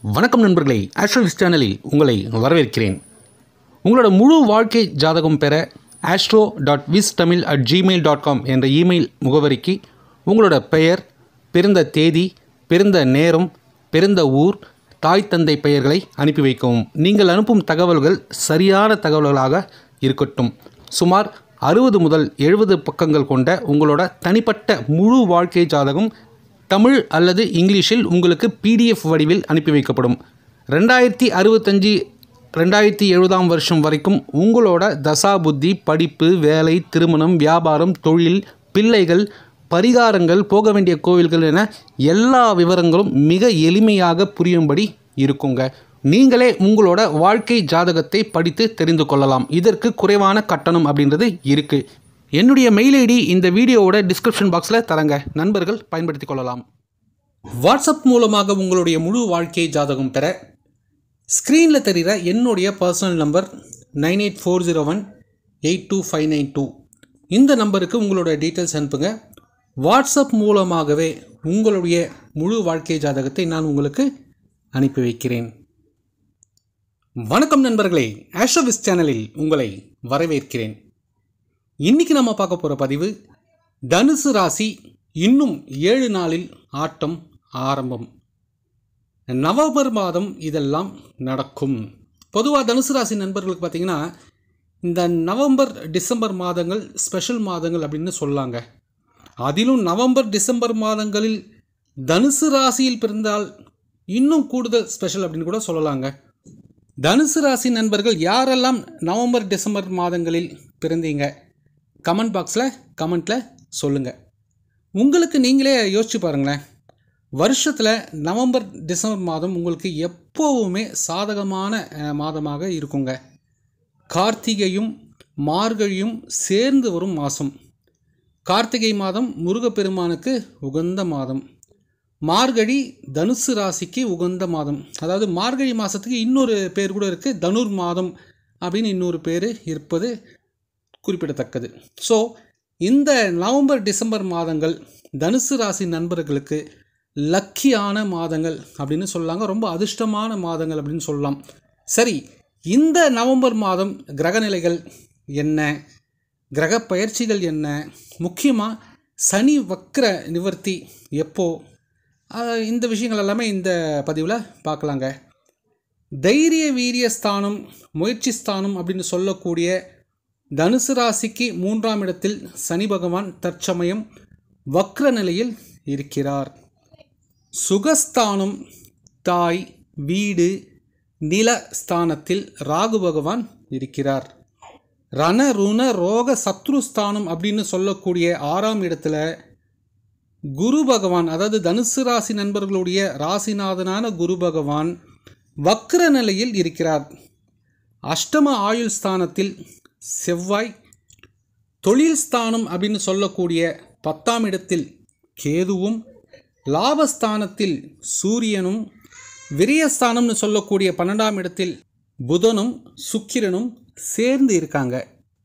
வணக்கம் நண்பர்களே ஆஸ்ட்ரோவிஸ் சேனலில் உங்களை வரவேற்கிறேன் உங்களோட முழு வாழ்க்கை ஜாதகம் பெற astro dot wis Tamil at Gmail dot com என்ற இமெயில் முகவரிக்கு உங்களோட பெயர் பிறந்த தேதி பிறந்த நேரம் பிறந்த ஊர் தாய் தந்தை பெயர்களை அனுப்பி வைக்கவும் நீங்கள் அனுப்பும் தகவல்கள் சரியான தகவல்களாக இருக்கட்டும் சுமார் அறுபது முதல் எழுபது பக்கங்கள் கொண்ட உங்களோட தனிப்பட்ட முழு வாழ்க்கை ஜாதகம் தமிழ் அல்லது இங்கிலீஷில் உங்களுக்கு பிடிஎஃப் வடிவில் அனுப்பி வைக்கப்படும் ரெண்டாயிரத்தி அறுபத்தஞ்சி ரெண்டாயிரத்தி எழுபதாம் வருஷம் வரைக்கும் உங்களோட தசா புத்தி படிப்பு வேலை திருமணம் வியாபாரம் தொழில் பிள்ளைகள் பரிகாரங்கள் போக வேண்டிய கோவில்கள் என எல்லா விவரங்களும் மிக எளிமையாக புரியும்படி இருக்குங்க நீங்களே உங்களோட வாழ்க்கை ஜாதகத்தை படித்து தெரிந்து கொள்ளலாம் இதற்கு குறைவான கட்டணம் அப்படின்றது இருக்குது என்னுடைய மெயில் ஐடி இந்த வீடியோவோட டிஸ்கிரிப்ஷன் பாக்ஸில் தரங்க நண்பர்கள் பயன்படுத்திக் கொள்ளலாம் வாட்ஸ்அப் மூலமாக உங்களுடைய முழு வாழ்க்கை ஜாதகம் பெற ஸ்க்ரீனில் தெரிகிற என்னுடைய personal number nine eight four zero one eight two five nine two இந்த நம்பருக்கு உங்களோட டீட்டெயில்ஸ் அனுப்புங்க வாட்ஸ்அப் மூலமாகவே உங்களுடைய முழு வாழ்க்கை ஜாதகத்தை நான் உங்களுக்கு அனுப்பி வைக்கிறேன் வணக்கம் நண்பர்களே ஆஷோவிஸ் சேனலில் உங்களை வரவேற்கிறேன் இன்னைக்கு நம்ம பார்க்க போகிற பதிவு தனுசு ராசி இன்னும் ஏழு நாளில் ஆட்டம் ஆரம்பம் நவம்பர் மாதம் இதெல்லாம் நடக்கும் பொதுவாக தனுசு ராசி நண்பர்களுக்கு பார்த்தீங்கன்னா இந்த நவம்பர் டிசம்பர் மாதங்கள் ஸ்பெஷல் மாதங்கள் அப்படின்னு சொல்லாங்க அதிலும் நவம்பர் டிசம்பர் மாதங்களில் தனுசு ராசியில் பிறந்தால் இன்னும் கூடுதல் ஸ்பெஷல் அப்படின்னு கூட சொல்லலாங்க தனுசு ராசி நண்பர்கள் யாரெல்லாம் நவம்பர் டிசம்பர் மாதங்களில் பிறந்தீங்க கமெண்ட் பாக்ஸில் கமெண்ட்டில் சொல்லுங்கள் உங்களுக்கு நீங்களே யோசிச்சு பாருங்களேன் வருஷத்தில் நவம்பர் டிசம்பர் மாதம் உங்களுக்கு எப்போவுமே சாதகமான அஹ், மாதமாக இருக்குங்க கார்த்திகையும் மார்கழியும் சேர்ந்து வரும் மாதம் கார்த்திகை மாதம் முருகப்பெருமானுக்கு உகந்த மாதம் மார்கழி தனுசு ராசிக்கு உகந்த மாதம் அதாவது மார்கழி மாதத்துக்கு இன்னொரு பேர் கூட இருக்குது தனுர் மாதம் அப்படின்னு இன்னொரு பேர் இருப்பது குறிப்பிடத்தக்கது ஸோ இந்த நவம்பர் டிசம்பர் மாதங்கள் தனுசு ராசி நண்பர்களுக்கு லக்கியான மாதங்கள் அப்படின்னு சொல்லலாங்க ரொம்ப அதிர்ஷ்டமான மாதங்கள் அப்படின்னு சொல்லலாம் சரி இந்த நவம்பர் மாதம் கிரகநிலைகள் என்ன கிரக பயிற்சிகள் என்ன முக்கியமாக சனி வக்ர நிவர்த்தி எப்போ ஆஹ் இந்த விஷயங்கள் எல்லாமே இந்த பதிவில் பார்க்கலாங்க தைரிய வீரிய ஸ்தானம் முயற்சி ஸ்தானம் அப்படின்னு சொல்லக்கூடிய தனுசு ராசிக்கு மூன்றாம் இடத்தில் சனி பகவான் தற்சமயம் வக்ர நிலையில் இருக்கிறார் சுகஸ்தானம் தாய் வீடு நில ஸ்தானத்தில் ராகு பகவான் இருக்கிறார் ரண ருண ரோக சத்ருஸ்தானம் அப்படின்னு சொல்லக்கூடிய ஆறாம் இடத்துல குரு பகவான் அதாவது தனுசு ராசி நண்பர்களுடைய ராசிநாதனான குரு பகவான் வக்ர நிலையில் இருக்கிறார் அஷ்டம ஆயுள் ஸ்தானத்தில் செவ்வாய் தொழில் ஸ்தானம் அப்படின்னு சொல்லக்கூடிய பத்தாம் இடத்தில் கேதுவும் லாபஸ்தானத்தில் சூரியனும் விரியஸ்தானம்னு சொல்லக்கூடிய பன்னெண்டாம் இடத்தில் புதனும் சுக்கிரனும் சேர்ந்து இருக்காங்க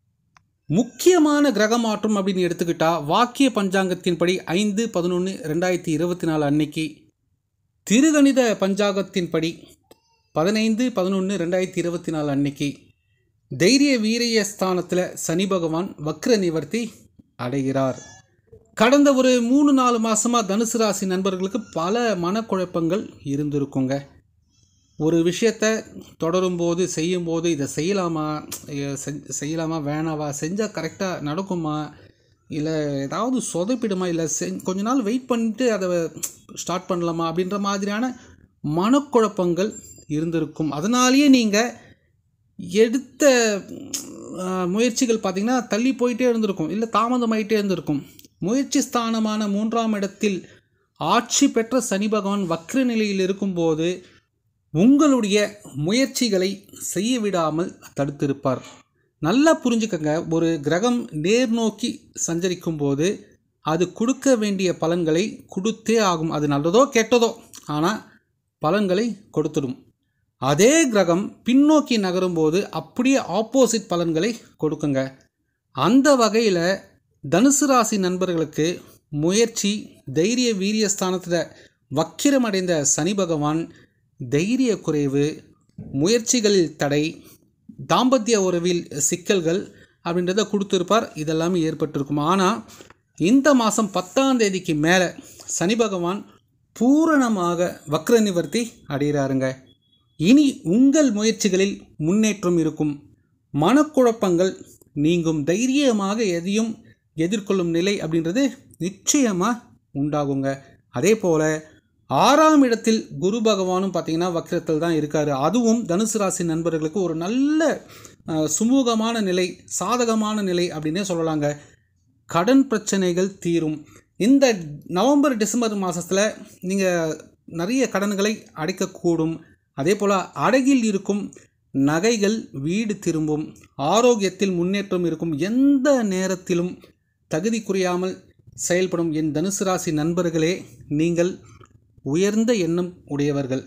முக்கியமான கிரக மாற்றம் அப்படின்னு எடுத்துக்கிட்டா வாக்கிய பஞ்சாங்கத்தின்படி ஐந்து பதினொன்று ரெண்டாயிரத்தி இருபத்தி நாலு அன்னைக்கு திருகணித பஞ்சாங்கத்தின்படி பதினைந்து பதினொன்று ரெண்டாயிரத்தி இருபத்தி நாலு அன்னைக்கு தைரிய வீரிய ஸ்தானத்தில் சனி பகவான் வக்ர நிவர்த்தி அடைகிறார் கடந்த ஒரு மூணு நாலு மாதமாக தனுசு ராசி நண்பர்களுக்கு பல மனக்குழப்பங்கள் இருந்திருக்குங்க ஒரு விஷயத்தை தொடரும்போது செய்யும்போது இதை செய்யலாமா ஐயோ, செஞ்- செய்யலாமா வேணாவா செஞ்சால் கரெக்டாக நடக்குமா இல்லை ஏதாவது சொதப்பிடுமா இல்லை செ கொஞ்ச நாள் வெயிட் பண்ணிட்டு அதை ஸ்டார்ட் பண்ணலாமா அப்படின்ற மாதிரியான மனக்குழப்பங்கள் இருந்திருக்கும் அதனாலேயே நீங்கள் எடுத்த அஹ், முயற்சிகள் பார்த்திங்கன்னா தள்ளி போயிட்டே இருந்திருக்கும் இல்லை தாமதமாயிட்டே இருந்திருக்கும் முயற்சி ஸ்தானமான மூன்றாம் இடத்தில் ஆட்சி பெற்ற சனி பகவான் வக்ர நிலையில் இருக்கும்போது உங்களுடைய முயற்சிகளை செய்ய விடாமல் தடுத்திருப்பார் நல்லா புரிஞ்சுக்கங்க ஒரு கிரகம் நேர் நோக்கி சஞ்சரிக்கும் போது அது கொடுக்க வேண்டிய பலன்களை கொடுத்தே ஆகும் அது நல்லதோ கெட்டதோ ஆனால் பலன்களை கொடுத்துடும் அதே கிரகம் பின்னோக்கி நகரும்போது அப்படியே ஆப்போசிட் பலன்களை கொடுக்குங்க அந்த வகையில் தனுசு ராசி நண்பர்களுக்கு முயற்சி தைரிய வீரிய ஸ்தானத்தில் வக்கிரமடைந்த சனி பகவான் தைரிய குறைவு முயற்சிகளில் தடை தாம்பத்திய உறவில் சிக்கல்கள் அப்படின்றத கொடுத்துருப்பார் இதெல்லாமே ஏற்பட்டிருக்கும் ஆனால் இந்த மாதம் பத்தாம் தேதிக்கு மேலே சனி பகவான் பூரணமாக வக்ர நிவர்த்தி அடைகிறாருங்க இனி உங்கள் முயற்சிகளில் முன்னேற்றம் இருக்கும் மனக்குழப்பங்கள் நீங்கும் தைரியமாக எதையும் எதிர்கொள்ளும் நிலை அப்படின்றது நிச்சயமாக உண்டாகுங்க அதே போல் ஆறாம் இடத்தில் குரு பகவானும் பார்த்தீங்கன்னா வக்ரத்தில் தான் இருக்கார் அதுவும் தனுசு ராசி நண்பர்களுக்கு ஒரு நல்ல அஹ், சுமூகமான நிலை சாதகமான நிலை அப்படின்னே சொல்லலாங்க கடன் பிரச்சனைகள் தீரும் இந்த நவம்பர் டிசம்பர் மாதத்தில் நீங்கள் நிறைய கடன்களை அடைக்கக்கூடும் அதே போல் அடகில் இருக்கும் நகைகள் வீடு திரும்பும் ஆரோக்கியத்தில் முன்னேற்றம் இருக்கும் எந்த நேரத்திலும் தகுதி குறையாமல் செயல்படும் என் தனுசு ராசி நண்பர்களே நீங்கள் உயர்ந்த எண்ணம் உடையவர்கள்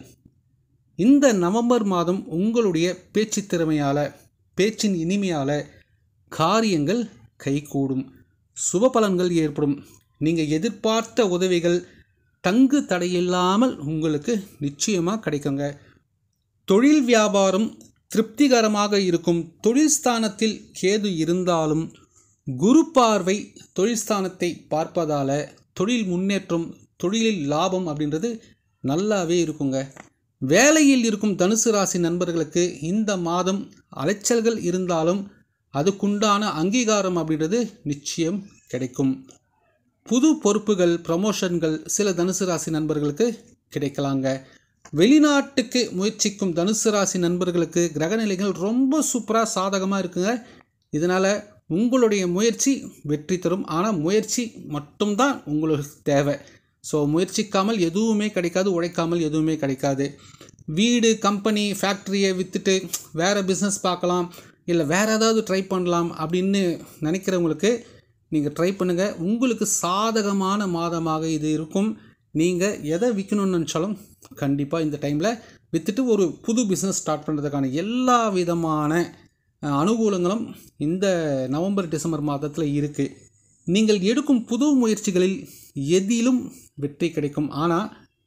இந்த நவம்பர் மாதம் உங்களுடைய பேச்சு திறமையால் பேச்சின் இனிமையால் காரியங்கள் கைகூடும் சுப பலன்கள் ஏற்படும் நீங்கள் எதிர்பார்த்த உதவிகள் தங்கு தடையில்லாமல் உங்களுக்கு நிச்சயமாக கிடைக்குங்க தொழில் வியாபாரம் திருப்திகரமாக இருக்கும் தொழில் ஸ்தானத்தில் கேது இருந்தாலும் குரு பார்வை தொழில் ஸ்தானத்தை பார்ப்பதால் தொழில் முன்னேற்றம் தொழிலில் லாபம் அப்படின்றது நல்லாவே இருக்குங்க வேலையில் இருக்கும் தனுசு ராசி நண்பர்களுக்கு இந்த மாதம் அலைச்சல்கள் இருந்தாலும் அதுக்குண்டான அங்கீகாரம் அப்படின்றது நிச்சயம் கிடைக்கும் புது பொறுப்புகள் ப்ரமோஷன்கள் சில தனுசு ராசி நண்பர்களுக்கு கிடைக்கலாங்க வெளிநாட்டுக்கு முயற்சிக்கும் தனுசு ராசி நண்பர்களுக்கு கிரகநிலைகள் ரொம்ப சூப்பராக சாதகமாக இருக்குங்க இதனால் உங்களுடைய முயற்சி வெற்றி தரும் ஆனால் முயற்சி மட்டும்தான் உங்களுக்கு தேவை ஸோ முயற்சிக்காமல் எதுவுமே கிடைக்காது உழைக்காமல் எதுவுமே கிடைக்காது வீடு கம்பெனி ஃபேக்ட்ரியை விற்றுட்டு வேறு பிஸ்னஸ் பார்க்கலாம் இல்லை வேறு ஏதாவது ட்ரை பண்ணலாம் அப்படின்னு நினைக்கிறவங்களுக்கு நீங்கள் ட்ரை பண்ணுங்கள் உங்களுக்கு சாதகமான மாதமாக இது இருக்கும் நீங்கள் எதை விற்கணும்னு நினச்சாலும் கண்டிப்பாக இந்த டைமில் விற்றுட்டு ஒரு புது பிஸ்னஸ் ஸ்டார்ட் பண்ணுறதுக்கான எல்லா விதமான அஹ், அனுகூலங்களும் இந்த நவம்பர் டிசம்பர் மாதத்தில் இருக்குது நீங்கள் எடுக்கும் புது முயற்சிகளில் எதிலும் வெற்றி கிடைக்கும் ஆனால்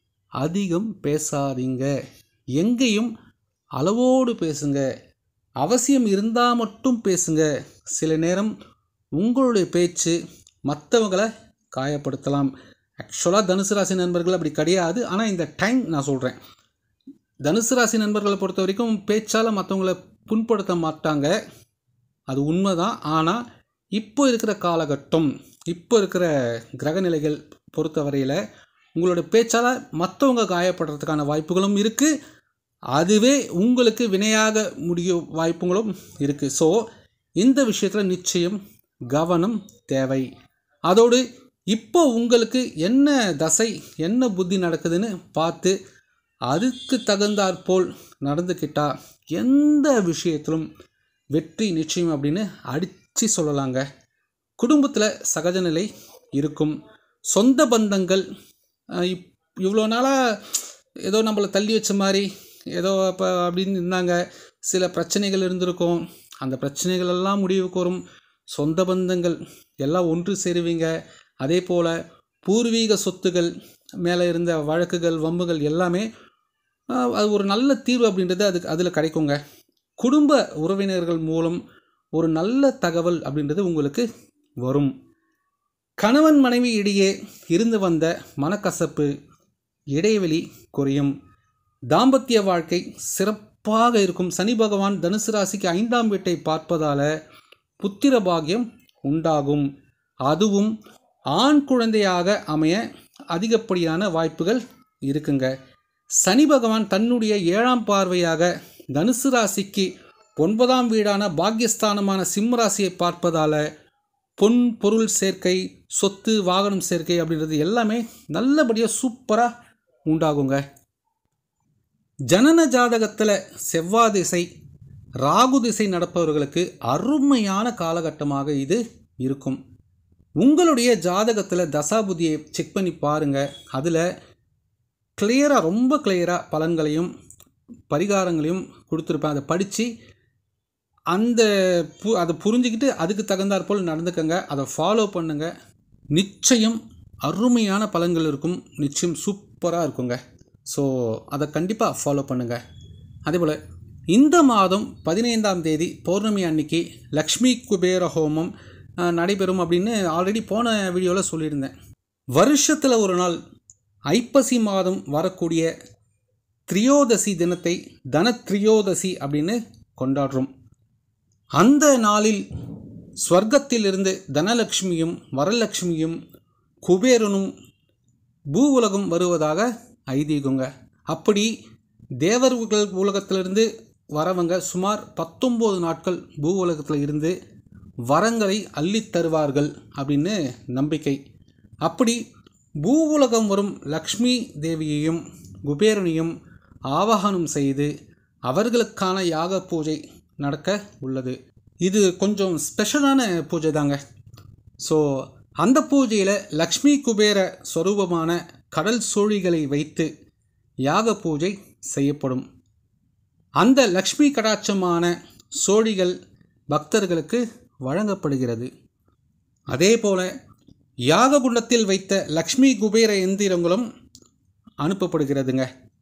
அதிகம் பேசாதீங்க எங்கேயும் அளவோடு பேசுங்க அவசியம் இருந்தால் மட்டும் பேசுங்க சில நேரம் உங்களுடைய பேச்சு மற்றவங்களை காயப்படுத்தலாம் ஆக்சுவலாக தனுசு ராசி நண்பர்கள் அப்படி கிடையாது ஆனால் இந்த டைம் நான் சொல்கிறேன் தனுசு ராசி நண்பர்களை பொறுத்த வரைக்கும் பேச்சால் மற்றவங்கள புண்படுத்த மாட்டாங்க அது உண்மைதான் ஆனால் இப்போ இருக்கிற காலகட்டம் இப்போ இருக்கிற கிரகநிலைகள் பொறுத்தவரையில் உங்களோட பேச்சால் மற்றவங்க காயப்படுறதுக்கான வாய்ப்புகளும் இருக்குது அதுவே உங்களுக்கு வினையாக முடிய வாய்ப்புகளும் இருக்குது ஸோ இந்த விஷயத்தில் நிச்சயம் கவனம் தேவை அதோடு இப்போ உங்களுக்கு என்ன தசை என்ன புத்தி நடக்குதுன்னு பார்த்து அதுக்கு தகுந்தாற்போல் நடந்துக்கிட்டா எந்த விஷயத்திலும் வெற்றி நிச்சயம் அப்படின்னு அடித்து சொல்லலாங்க குடும்பத்தில் சகஜ நிலை இருக்கும் சொந்த பந்தங்கள் அஹ், இப் இவ்வளோ நாளாக ஏதோ நம்மளை தள்ளி வச்ச மாதிரி ஏதோ இப்போ அப்படின்னு இருந்தாங்க சில பிரச்சனைகள் இருந்திருக்கும் அந்த பிரச்சனைகள் எல்லாம் முடிவுக்கு வரும் சொந்த பந்தங்கள் எல்லாம் ஒன்று சேருவீங்க அதே போல் பூர்வீக சொத்துகள் மேலே இருந்த வழக்குகள் வம்புகள் எல்லாமே ஆஹ், அது ஒரு நல்ல தீர்வு அப்படின்றது அதுக்கு அதில் கிடைக்குங்க குடும்ப உறவினர்கள் மூலம் ஒரு நல்ல தகவல் அப்படின்றது உங்களுக்கு வரும் கணவன் மனைவி இடையே இருந்து வந்த மனக்கசப்பு இடைவெளி குறையும் தாம்பத்திய வாழ்க்கை சிறப்பாக இருக்கும் சனி பகவான் தனுசு ராசிக்கு ஐந்தாம் வீட்டை பார்ப்பதால் புத்திர பாக்கியம் உண்டாகும் அதுவும் ஆண் குழந்தையாக அமைய அதிகப்படியான வாய்ப்புகள் இருக்குங்க சனி பகவான் தன்னுடைய ஏழாம் பார்வையாக தனுசு ராசிக்கு ஒன்பதாம் வீடான பாக்கியஸ்தானமான சிம்ம ராசியை பார்ப்பதால் பொன் பொருள் சேர்க்கை சொத்து வாகனம் சேர்க்கை அப்படின்றது எல்லாமே நல்லபடியாக சூப்பராக உண்டாகுங்க ஜனன ஜாதகத்தில் செவ்வாய் திசை ராகு திசை நடப்பவர்களுக்கு அருமையான காலகட்டமாக இது இருக்கும் உங்களுடைய ஜாதகத்தில் தசாபுதியை செக் பண்ணி பாருங்கள் அதில் கிளியராக ரொம்ப கிளியராக பலன்களையும் பரிகாரங்களையும் கொடுத்துருப்பேன் அதை படித்து அந்த பு அதை புரிஞ்சுக்கிட்டு அதுக்கு தகுந்தாற்போல் நடந்துக்கங்க அதை ஃபாலோ பண்ணுங்க நிச்சயம் அருமையான பலன்கள் இருக்கும் நிச்சயம் சூப்பராக இருக்குங்க ஸோ அதை கண்டிப்பாக ஃபாலோ பண்ணுங்கள் அதே போல் இந்த மாதம் பதினைந்தாம் தேதி பௌர்ணமி அன்னைக்கு லக்ஷ்மி குபேர ஹோமம் அஹ், நடைபெறும் அப்படின்னு ஆல்ரெடி போன வீடியோவில் சொல்லியிருந்தேன் வருஷத்தில் ஒரு நாள் ஐப்பசி மாதம் வரக்கூடிய திரியோதசி தினத்தை தன திரியோதசி அப்படின்னு கொண்டாடுறோம் அந்த நாளில் ஸ்வர்க்கத்திலிருந்து தனலக்ஷ்மியும் வரலட்சுமியும் குபேரனும் பூ உலகம் வருவதாக ஐதீகங்க அப்படி தேவர்கள் உலகத்திலிருந்து வரவங்க சுமார் பத்தொம்போது நாட்கள் பூ உலகத்தில் இருந்து வரங்களை அள்ளித் தருவார்கள் அப்படின்னு நம்பிக்கை அப்படி பூ உலகம் வரும் லக்ஷ்மி தேவியையும் குபேரனையும் ஆவாகனம் செய்து அவர்களுக்கான யாக பூஜை நடக்க உள்ளது இது கொஞ்சம் ஸ்பெஷலான பூஜை தாங்க ஸோ அந்த பூஜையில் லக்ஷ்மி குபேர சொரூபமான கடல் சூழிகளை வைத்து யாக பூஜை செய்யப்படும் அந்த லக்ஷ்மி கடாட்சமான சோழிகள் பக்தர்களுக்கு வழங்கப்படுகிறது அதே போல யாககுண்டத்தில் வைத்த லக்ஷ்மி குபேர எந்திரங்களும் அனுப்பப்படுகிறதுங்க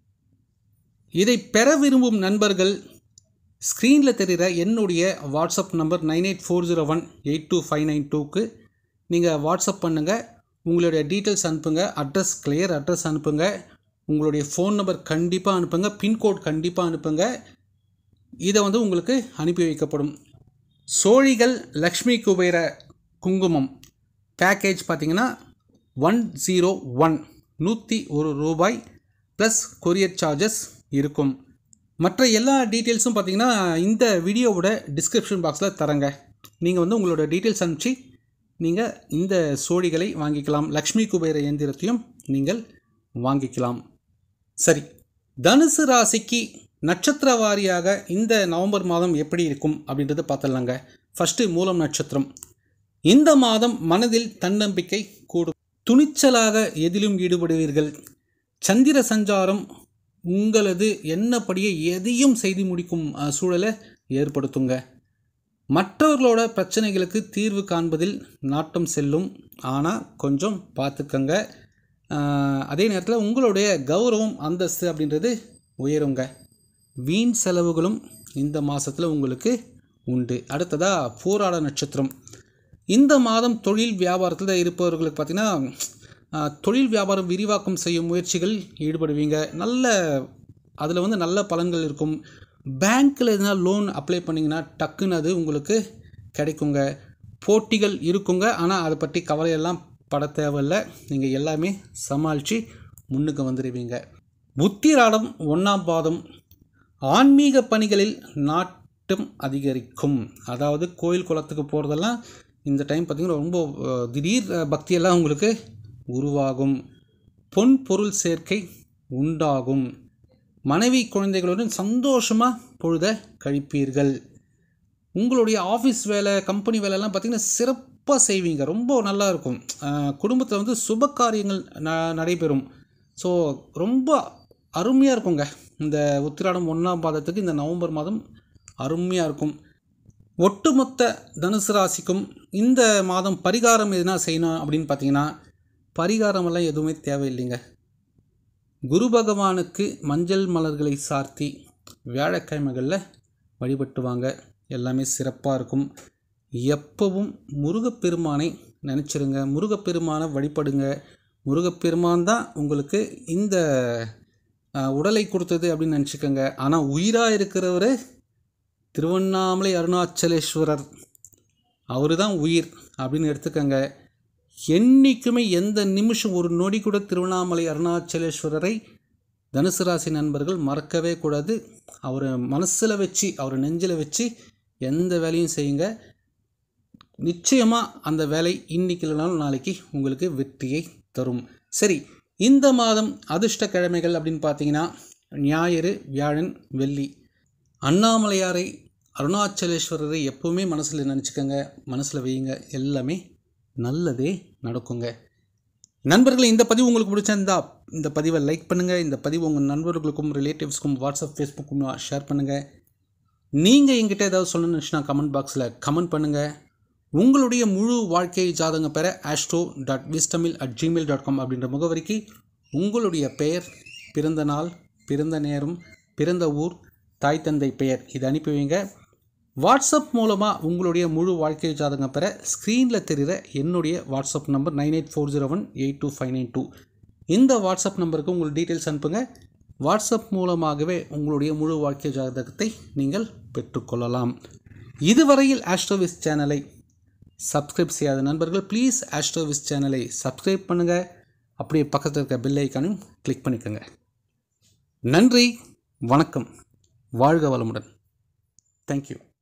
இதை பெற விரும்பும் நண்பர்கள் ஸ்க்ரீனில் தெரிகிற என்னுடைய WhatsApp number nine eight four zero one eight two five nine டூக்கு நீங்கள் வாட்ஸ்அப் பண்ணுங்கள் உங்களுடைய டீட்டெயில்ஸ் அனுப்புங்க அட்ரஸ் கிளியர் அட்ரஸ் அனுப்புங்க உங்களுடைய ஃபோன் நம்பர் கண்டிப்பாக அனுப்புங்க பின்கோட் கண்டிப்பாக அனுப்புங்க இதை வந்து உங்களுக்கு அனுப்பி வைக்கப்படும் சோழிகள் லக்ஷ்மி குபேர குங்குமம் பேக்கேஜ் பார்த்தீங்கன்னா ஒன் ஜீரோ ஒன் நூற்றி ஒரு ரூபாய் ப்ளஸ் கொரியர் சார்ஜஸ் இருக்கும் மற்ற எல்லா டீட்டெயில்ஸும் பார்த்தீங்கன்னா இந்த வீடியோவோட டிஸ்கிரிப்ஷன் பாக்ஸில் தரேங்க நீங்கள் வந்து உங்களோட டீட்டெயில்ஸ் அனுப்பிச்சு நீங்கள் இந்த சோழிகளை வாங்கிக்கலாம் லக்ஷ்மி குபேர இயந்திரத்தையும் நீங்கள் வாங்கிக்கலாம் சரி தனுசு ராசிக்கு நட்சத்திர வாரியாக இந்த நவம்பர் மாதம் எப்படி இருக்கும் அப்படின்றத பார்த்துடலாங்க ஃபஸ்ட்டு மூலம் நட்சத்திரம் இந்த மாதம் மனதில் தன்னம்பிக்கை கூடும் துணிச்சலாக எதிலும் ஈடுபடுவீர்கள் சந்திர சஞ்சாரம் உங்களது எண்ணப்படியே எதையும் செய்து முடிக்கும் அஹ், சூழலை ஏற்படுத்துங்க மற்றவர்களோட பிரச்சனைகளுக்கு தீர்வு காண்பதில் நாட்டம் செல்லும் ஆனால் கொஞ்சம் பார்த்துக்கங்க அஹ், அதே நேரத்தில் உங்களுடைய கௌரவம் அந்தஸ்து அப்படின்றது உயருங்க வீண் செலவுகளும் இந்த மாதத்தில் உங்களுக்கு உண்டு அடுத்ததாக பூராட நட்சத்திரம் இந்த மாதம் தொழில் வியாபாரத்தில் இருப்பவர்களுக்கு பார்த்திங்கன்னா அஹ், தொழில் வியாபாரம் விரிவாக்கம் செய்யும் முயற்சிகள் ஈடுபடுவீங்க நல்ல அதில் வந்து நல்ல பலன்கள் இருக்கும் பேங்க்கில் எதனா லோன் அப்ளை பண்ணிங்கன்னா டக்குன்னு அது உங்களுக்கு கிடைக்குங்க போட்டிகள் இருக்குங்க ஆனால் அதை பற்றி கவலையெல்லாம் பட தேவையில்லை நீங்கள் எல்லாமே சமாளித்து முன்னுக்கு வந்துடுவீங்க புத்திராடம் ஒன்றாம் பாதம் ஆன்மீக பணிகளில் நாட்டம் அதிகரிக்கும் அதாவது கோயில் குளத்துக்கு போகிறதெல்லாம் இந்த டைம் பார்த்திங்கன்னா ரொம்ப அஹ், திடீர் அஹ், பக்தியெல்லாம் உங்களுக்கு உருவாகும் பொன் பொருள் சேர்க்கை உண்டாகும் மனைவி குழந்தைகளுடன் சந்தோஷமாக பொழுத கழிப்பீர்கள் உங்களுடைய ஆஃபீஸ் வேலை கம்பெனி வேலைலாம் பார்த்திங்கன்னா சிறப்பாக செய்வீங்க ரொம்ப நல்லா இருக்கும் குடும்பத்தில் வந்து சுப காரியங்கள் ந நடைபெறும் ஸோ ரொம்ப அருமையாக இருக்குங்க இந்த உத்திராடம் ஒன்றாம் பாதத்துக்கு இந்த நவம்பர் மாதம் அருமையாக இருக்கும் ஒட்டுமொத்த தனுசு ராசிக்கும் இந்த மாதம் பரிகாரம் எதுனா செய்யணும் அப்படின்னு பார்த்தீங்கன்னா பரிகாரமெல்லாம் எதுவுமே தேவையில்லைங்க குரு பகவானுக்கு மஞ்சள் மலர்களை சார்த்தி வியாழக்கிழமைகளில் வழிபட்டு வாங்க எல்லாமே சிறப்பாக இருக்கும் எப்பவும் முருகப்பெருமானை நினச்சிருங்க முருகப்பெருமானை வழிபடுங்க முருகப்பெருமான் தான் உங்களுக்கு இந்த அஹ், உடலை கொடுத்தது அப்படின்னு நினச்சிக்கோங்க ஆனால் உயிராக இருக்கிறவர் திருவண்ணாமலை அருணாச்சலேஸ்வரர் அவர் தான் உயிர் அப்படின்னு எடுத்துக்கோங்க என்றைக்குமே எந்த நிமிஷம் ஒரு நொடி கூட திருவண்ணாமலை அருணாச்சலேஸ்வரரை தனுசு ராசி நண்பர்கள் மறக்கவே கூடாது அவரை மனசில் வச்சு அவரை நெஞ்சில் வச்சு எந்த வேலையும் செய்யுங்க நிச்சயமாக அந்த வேலை இன்னைக்கு இல்லைனாலும் நாளைக்கு உங்களுக்கு வெற்றியை தரும் சரி இந்த மாதம் அதிர்ஷ்ட கிழமைகள் அப்படின்னு பார்த்தீங்கன்னா ஞாயிறு வியாழன் வெள்ளி அண்ணாமலையாரை அருணாச்சலேஸ்வரரை எப்பவுமே மனசில் நினச்சிக்கோங்க மனசில் வையுங்க எல்லாமே நல்லதே நடக்குங்க நண்பர்களே இந்த பதிவு உங்களுக்கு பிடிச்சிருந்தா இந்த பதிவை லைக் பண்ணுங்கள் இந்த பதிவு உங்கள் நண்பர்களுக்கும் ரிலேட்டிவ்ஸ்க்கும் வாட்ஸ்அப் ஃபேஸ்புக்கும் ஷேர் பண்ணுங்கள் நீங்கள் எங்கிட்ட ஏதாவது சொல்லணும்னு நினச்சினா கமெண்ட் பாக்ஸில் கமெண்ட் பண்ணுங்கள் உங்களுடைய முழு வாழ்க்கை ஜாதகம் பெற ஆஸ்ட்ரோ டாட் விஸ்டமில் அட் ஜிமெயில் டாட் காம் அப்படின்ற முகவரிக்கு உங்களுடைய பெயர் பிறந்த நாள் பிறந்த நேரம் பிறந்த ஊர் தாய் தந்தை பெயர் இது அனுப்பி வைங்க வாட்ஸ்அப் மூலமாக உங்களுடைய முழு வாழ்க்கை ஜாதகம் பெற ஸ்க்ரீனில் தெரிகிற என்னுடைய WhatsApp number nine eight four zero one eight two five nine two இந்த வாட்ஸ்அப் நம்பருக்கு உங்கள் டீட்டெயில்ஸ் அனுப்புங்க வாட்ஸ்அப் மூலமாகவே உங்களுடைய முழு வாழ்க்கை ஜாதகத்தை நீங்கள் பெற்றுக்கொள்ளலாம் இதுவரையில் ஆஸ்ட்ரோவிஸ் சேனலை சப்ஸ்கிரைப் செய்யாத நண்பர்கள் ப்ளீஸ் ஆஸ்ட்ரோவிஸ் சேனலை சப்ஸ்கிரைப் பண்ணுங்கள் அப்படியே பக்கத்தில் இருக்க பெல் ஐக்கானையும் கிளிக் பண்ணிக்கோங்க நன்றி வணக்கம் வாழ்க வளமுடன் தேங்க்யூ